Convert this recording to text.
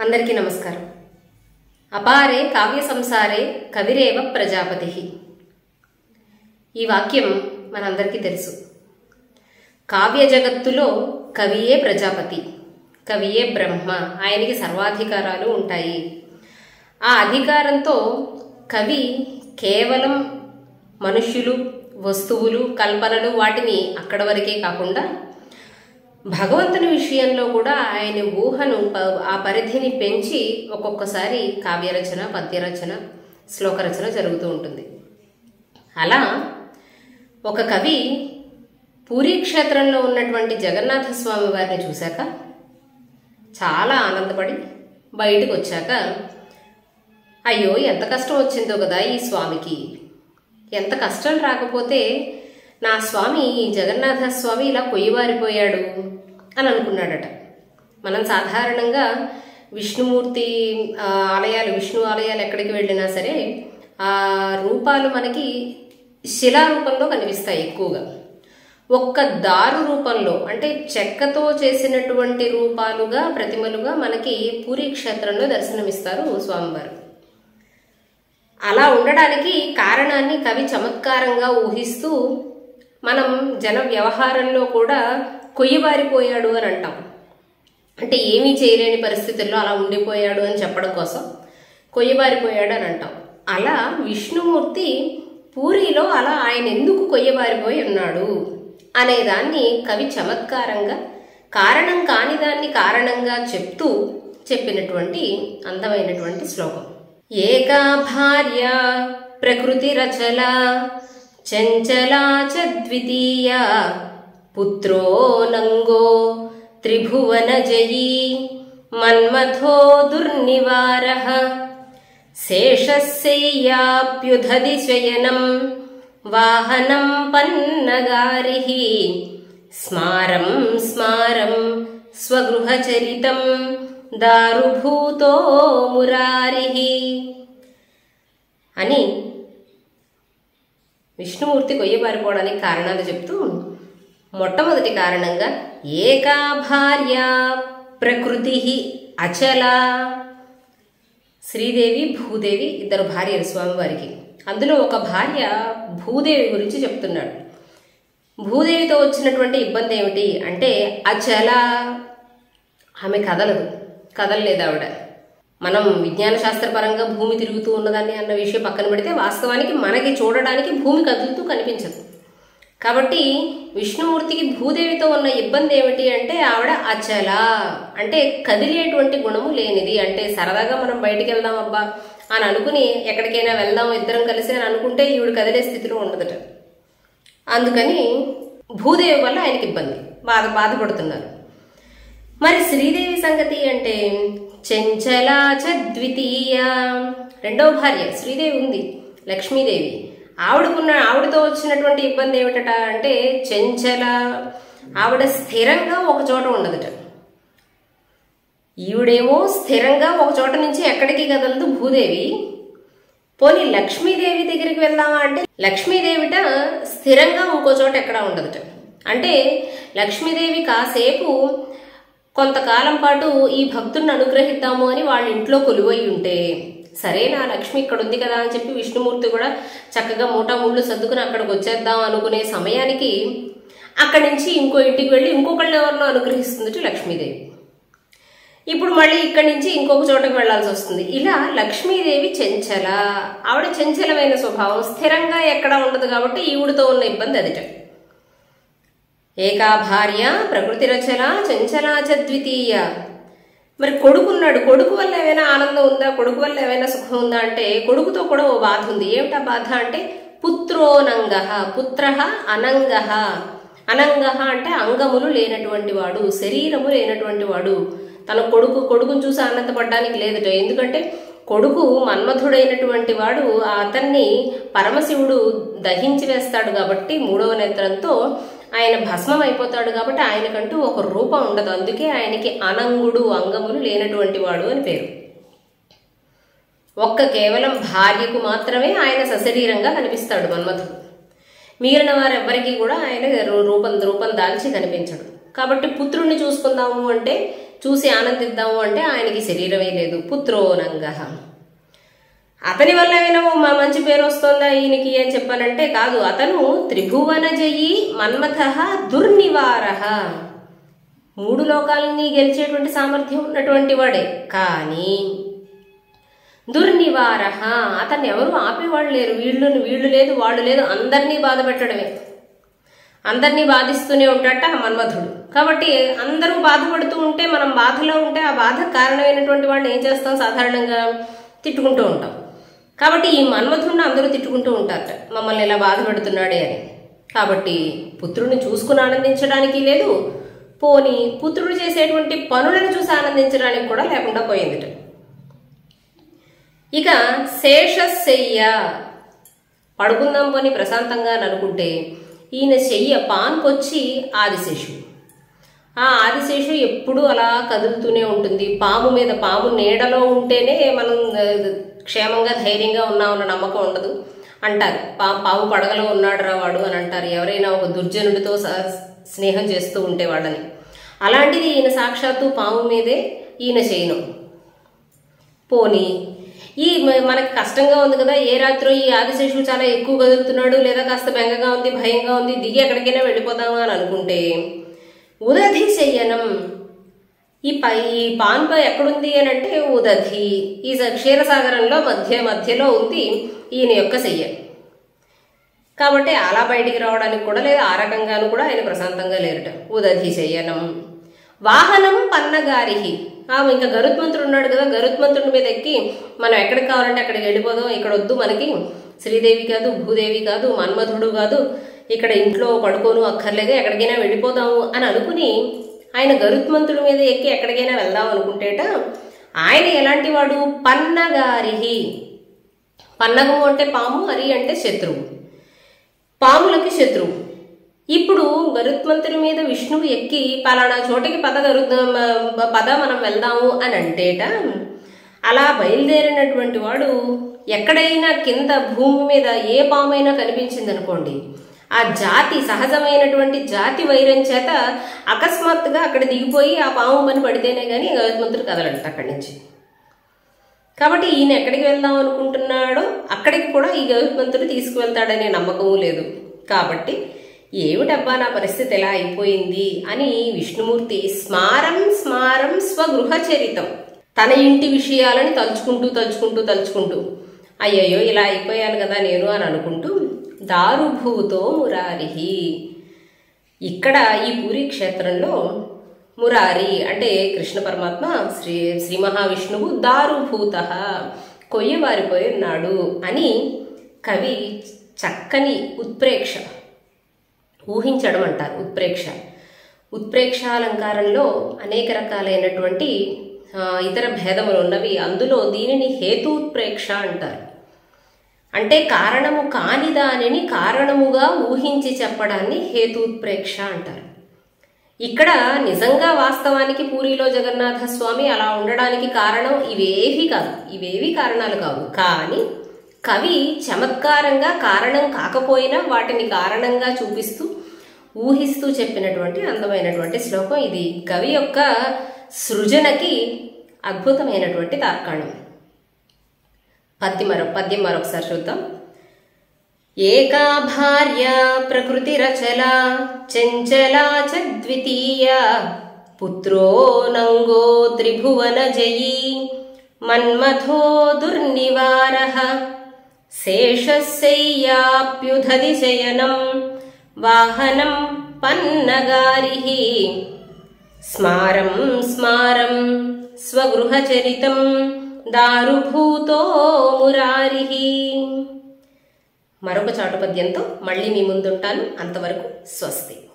అందరికీ నమస్కారం అపారే కావ్య సంసారే కవిరేవ ప్రజాపతి ఈ వాక్యం మనందరికీ తెలుసు కావ్య జగత్తులో కవియే ప్రజాపతి కవియే బ్రహ్మ ఆయనకి సర్వాధికారాలు ఉంటాయి ఆ అధికారంతో కవి కేవలం మనుష్యులు వస్తువులు కల్పనలు వాటిని అక్కడ వరకే కాకుండా భగవంతుని విషయంలో కూడా ఆయన ఊహను ప- ఆ పరిధిని పెంచి ఒక్కొక్కసారి కావ్యరచన పద్యరచన శ్లోకరచన జరుగుతూ ఉంటుంది అలా ఒక కవి పూరీ క్షేత్రంలో ఉన్నటువంటి జగన్నాథ స్వామి వారిని చూశాక చాలా ఆనందపడి బయటకు వచ్చాక అయ్యో ఎంత కష్టం వచ్చిందో కదా ఈ స్వామికి ఎంత కష్టం రాకపోతే నా స్వామి ఈ జగన్నాథ స్వామి ఇలా కొయ్యవారిపోయాడు అని అనుకున్నాడట మనం సాధారణంగా విష్ణుమూర్తి ఆ, ఆలయాలు విష్ణు ఆలయాలు ఎక్కడికి వెళ్ళినా సరే ఆ రూపాలు మనకి శిలా రూపంలో కనిపిస్తాయి ఎక్కువగా ఒక్క దారు రూపంలో అంటే చెక్కతో చేసినటువంటి రూపాలుగా ప్రతిమలుగా మనకి పూరీ క్షేత్రంలో దర్శనమిస్తారు స్వామివారు అలా ఉండడానికి కారణాన్ని కవి చమత్కారంగా ఊహిస్తూ మనం జన వ్యవహారంలో కూడా కొయ్యబారిపోయాడు అని అంటాం అంటే ఏమీ చేయలేని పరిస్థితుల్లో అలా ఉండిపోయాడు అని చెప్పడం కోసం కొయ్యబారిపోయాడు అని అంటాం అలా విష్ణుమూర్తి పూరిలో అలా ఆయన ఎందుకు కొయ్యబారిపోయి ఉన్నాడు అనేదాన్ని కవి చమత్కారంగా కారణం కాని దాన్ని కారణంగా చెప్తూ చెప్పినటువంటి అందమైనటువంటి శ్లోకం ఏకా భార్య ప్రకృతి రచల చంచలా చ ద్వితీయ పుత్రో నంగో త్రిభువన జయీ మన్మథో దుర్నివార శేషస్యయ్యాప్యుధది శయనం వాహనం పన్నగారి స్మారం స్మారం స్వగృహచరితం దారుభూతో మురారి అని విష్ణుమూర్తి కొయ్యబారిపోవడానికి కారణాలు చెప్తూ మొట్టమొదటి కారణంగా ఏకా భార్య ప్రకృతి అచల శ్రీదేవి భూదేవి ఇద్దరు భార్యలు స్వామివారికి అందులో ఒక భార్య భూదేవి గురించి చెప్తున్నాడు భూదేవితో వచ్చినటువంటి ఇబ్బంది ఏమిటి అంటే అచల ఆమె కదలదు కదలలేదు ఆవిడ మనం విజ్ఞాన శాస్త్రపరంగా భూమి తిరుగుతూ ఉన్నదాన్ని అన్న విషయం పక్కన పెడితే వాస్తవానికి మనకి చూడడానికి భూమి కదులుతూ కనిపించదు కాబట్టి విష్ణుమూర్తికి భూదేవితో ఉన్న ఇబ్బంది ఏమిటి అంటే ఆవిడ అచల అంటే కదిలేటువంటి గుణము లేనిది అంటే సరదాగా మనం బయటికి వెళ్దాం అబ్బా అని అనుకుని ఎక్కడికైనా వెళ్దాం ఇద్దరం కలిసి అని అనుకుంటే ఈవిడ కదిలే స్థితిలో ఉండదట అందుకని భూదేవి వల్ల ఆయనకి ఇబ్బంది బాధ బాధపడుతున్నారు మరి శ్రీదేవి సంగతి అంటే చెంచలాచ ద్వితీయ రెండో భార్య శ్రీదేవి ఉంది లక్ష్మీదేవి ఆవిడకున్న ఆవిడతో వచ్చినటువంటి ఇబ్బంది ఏమిటట అంటే చెంచల ఆవిడ స్థిరంగా ఒక చోట ఉండదట ఈవిడేమో స్థిరంగా ఒక చోట నుంచి ఎక్కడికి కదలదు భూదేవి పోనీ లక్ష్మీదేవి దగ్గరికి వెళ్దామా అంటే లక్ష్మీదేవిట స్థిరంగా ఇంకో చోట ఎక్కడా ఉండదట అంటే లక్ష్మీదేవి కాసేపు కొంతకాలం పాటు ఈ భక్తుడిని అనుగ్రహిద్దాము అని వాళ్ళ ఇంట్లో కొలువై ఉంటే సరే నా లక్ష్మి ఇక్కడ ఉంది కదా అని చెప్పి విష్ణుమూర్తి కూడా చక్కగా మూటా ముళ్ళు సర్దుకుని అక్కడికి వచ్చేద్దాం అనుకునే సమయానికి అక్కడి నుంచి ఇంకో ఇంటికి వెళ్ళి ఇంకొకళ్ళని ఎవరినో అనుగ్రహిస్తుంది లక్ష్మీదేవి ఇప్పుడు మళ్ళీ ఇక్కడి నుంచి ఇంకొక చోటకి వెళ్లాల్సి వస్తుంది ఇలా లక్ష్మీదేవి చెంచల ఆవిడ చెంచలమైన స్వభావం స్థిరంగా ఎక్కడ ఉండదు కాబట్టి ఈవిడతో ఉన్న ఇబ్బంది అదిట ఏకా భార్య ప్రకృతి రచన చంచలాచ ద్వితీయ మరి కొడుకున్నాడు కొడుకు వల్ల ఏమైనా ఆనందం ఉందా కొడుకు వల్ల ఏమైనా సుఖం ఉందా అంటే కొడుకుతో కూడా ఓ బాధ ఉంది ఏమిటా బాధ అంటే పుత్రోనంగ పుత్ర అనంగ అనంగ అంటే అంగములు లేనటువంటి వాడు శరీరము లేనటువంటి వాడు తన కొడుకు కొడుకును చూసి ఆనందపడడానికి లేదట ఎందుకంటే కొడుకు మన్మధుడైనటువంటి వాడు అతన్ని పరమశివుడు దహించి వేస్తాడు కాబట్టి మూడవ నేత్రంతో ఆయన భస్మం అయిపోతాడు కాబట్టి ఆయనకంటూ ఒక రూపం ఉండదు అందుకే ఆయనకి అనంగుడు అంగములు లేనటువంటి వాడు అని పేరు ఒక్క కేవలం భార్యకు మాత్రమే ఆయన సశరీరంగా కనిపిస్తాడు మన్మథుడు మిగిలిన వారెవ్వరికీ కూడా ఆయన రూ- రూపం రూపం దాల్చి కనిపించడు కాబట్టి పుత్రుణ్ణి చూసుకుందాము అంటే చూసి ఆనందిద్దాము అంటే ఆయనకి శరీరమే లేదు పుత్రోనంగ అతని వల్ల ఏమైనా ఓ మ- మంచి పేరు వస్తుందా ఈయనకి అని చెప్పానంటే కాదు అతను త్రిభువన జయి మన్మథ దుర్నివార మూడు లోకాలని గెలిచేటువంటి సామర్థ్యం ఉన్నటువంటి వాడే కానీ దుర్నివార అతన్ని ఎవరు ఆపేవాళ్ళు లేరు వీళ్ళు వీళ్ళు లేదు వాళ్ళు లేదు అందరినీ బాధ పెట్టడమే అందరినీ బాధిస్తూనే ఉంటాడట ఆ మన్మధుడు కాబట్టి అందరూ బాధపడుతూ ఉంటే మనం బాధలో ఉంటే ఆ బాధ కారణమైనటువంటి వాడిని ఏం చేస్తాం సాధారణంగా తిట్టుకుంటూ ఉంటాం కాబట్టి ఈ మన్మధుడిని అందరూ తిట్టుకుంటూ ఉంటారట మమ్మల్ని ఇలా బాధ పెడుతున్నాడే అని కాబట్టి పుత్రుడిని చూసుకుని ఆనందించడానికి లేదు పోని పుత్రుడు చేసేటువంటి పనులను చూసి ఆనందించడానికి కూడా లేకుండా పోయిందిట ఇక శేషశయ్య పడుకుందాం పోని ప్రశాంతంగా అని అనుకుంటే ఈయన శయ్య పాన్కొచ్చి ఆదిశేషు ఆ ఆదిశేషు ఎప్పుడూ అలా కదులుతూనే ఉంటుంది పాము మీద పాము నీడలో ఉంటేనే మనం ఆ, క్షేమంగా ధైర్యంగా ఉన్నామన్న నమ్మకం ఉండదు అంటారు పా పాము పడగలో ఉన్నాడు రా వాడు అని అంటారు ఎవరైనా ఒక దుర్జనుడితో స- స్నేహం చేస్తూ ఉంటే వాళ్ళని అలాంటిది ఈయన సాక్షాత్తు పాము మీదే ఈయన చేయను పోనీ ఈ మ- మనకి కష్టంగా ఉంది కదా ఏ రాత్రో ఈ ఆదిశేషుడు చాలా ఎక్కువ కదులుతున్నాడు లేదా కాస్త బెంగగా ఉంది భయంగా ఉంది దిగి ఎక్కడికైనా వెళ్ళిపోదామా అని అనుకుంటే ఉదధి శయ్యనం ఈ పై ఈ పాన్ప ఎక్కడుంది అని అంటే ఉదధి ఈ స- క్షీరసాగరంలో మధ్య మధ్యలో ఉంది ఈయన యొక్క శయ్య కాబట్టి అలా బయటికి రావడానికి కూడా లేదా ఆ రకంగాను కూడా ఆయన ప్రశాంతంగా లేరుట ఉదధి శయ్యనం వాహనం పన్నగారిహి ఆ ఇంకా గరుత్మంతుడు ఉన్నాడు కదా గరుత్మంతుడి మీద ఎక్కి మనం ఎక్కడికి కావాలంటే అక్కడికి వెళ్ళిపోదాం ఇక్కడ వద్దు మనకి శ్రీదేవి కాదు భూదేవి కాదు మన్మధుడు కాదు ఇక్కడ ఇంట్లో పడుకోను అక్కర్లేదు ఎక్కడికైనా వెళ్ళిపోదాము అని అనుకుని ఆయన గరుత్మంతుడి మీద ఎక్కి ఎక్కడికైనా వెళ్దాం అనుకుంటేట ఆయన ఎలాంటి వాడు పన్నగారిహి పన్నగము అంటే పాము అరి అంటే శత్రువు పాములకి శత్రువు ఇప్పుడు గరుత్మంతుడి మీద విష్ణువు ఎక్కి పలానా చోటకి పద గరు పద మనం వెళ్దాము అని అంటేట అలా బయలుదేరినటువంటి వాడు ఎక్కడైనా కింద భూమి మీద ఏ పామైనా కనిపించింది అనుకోండి ఆ జాతి సహజమైనటువంటి జాతి వైరం చేత అకస్మాత్తుగా అక్కడ దిగిపోయి ఆ పాము పని పడితేనే కానీ గరుత్మంతుడు కదలంట అక్కడి నుంచి కాబట్టి ఈయన ఎక్కడికి వెళ్దాం అనుకుంటున్నాడో అక్కడికి కూడా ఈ గరుత్మంతుడు తీసుకువెళ్తాడనే నమ్మకము లేదు కాబట్టి ఏమిటబ్బా నా పరిస్థితి ఎలా అయిపోయింది అని విష్ణుమూర్తి స్మారం స్మారం స్వగృహచరితం తన ఇంటి విషయాలని తలుచుకుంటూ తలుచుకుంటూ తలుచుకుంటూ అయ్యయ్యో ఇలా అయిపోయాను కదా నేను అని అనుకుంటూ దారుభూతో మురారిహి ఇక్కడ ఈ పూరి క్షేత్రంలో మురారి అంటే కృష్ణ పరమాత్మ శ్రీ శ్రీ మహావిష్ణువు దారుభూత కొయ్యవారిపోయి ఉన్నాడు అని కవి చక్కని ఉత్ప్రేక్ష ఊహించడం అంటారు ఉత్ప్రేక్ష ఉత్ప్రేక్షాలంకారంలో అనేక రకాలైనటువంటి ఆ, ఇతర భేదములు ఉన్నవి అందులో దీనిని హేతూత్ప్రేక్ష అంటారు అంటే కారణము కాని దానిని కారణముగా ఊహించి చెప్పడాన్ని హేతూత్ప్రేక్ష అంటారు ఇక్కడ నిజంగా వాస్తవానికి పూరిలో జగన్నాథ స్వామి అలా ఉండడానికి కారణం ఇవేవి కాదు ఇవేవి కారణాలు కావు కానీ కవి చమత్కారంగా కారణం కాకపోయినా వాటిని కారణంగా చూపిస్తూ ఊహిస్తూ చెప్పినటువంటి అందమైనటువంటి శ్లోకం ఇది కవి యొక్క సృజనకి అద్భుతమైనటువంటి తార్కాణం పద్యం మరో పద్యం మరొకసారి చూద్దాం ఏకా భార్య ప్రకృతిరచలా చంచలా చ ద్వితీయ పుత్రో నంగో త్రిభువన జయీ మన్మథో దుర్నివార శేషశయ్యాప్యుధది శయనం వాహనం పన్నగారి స్మారం స్మారం స్వగృహచరితం దారుభూతో మురారి మరొక చాటు పద్యంతో మళ్ళీ మీ ముందుంటాను అంతవరకు స్వస్తి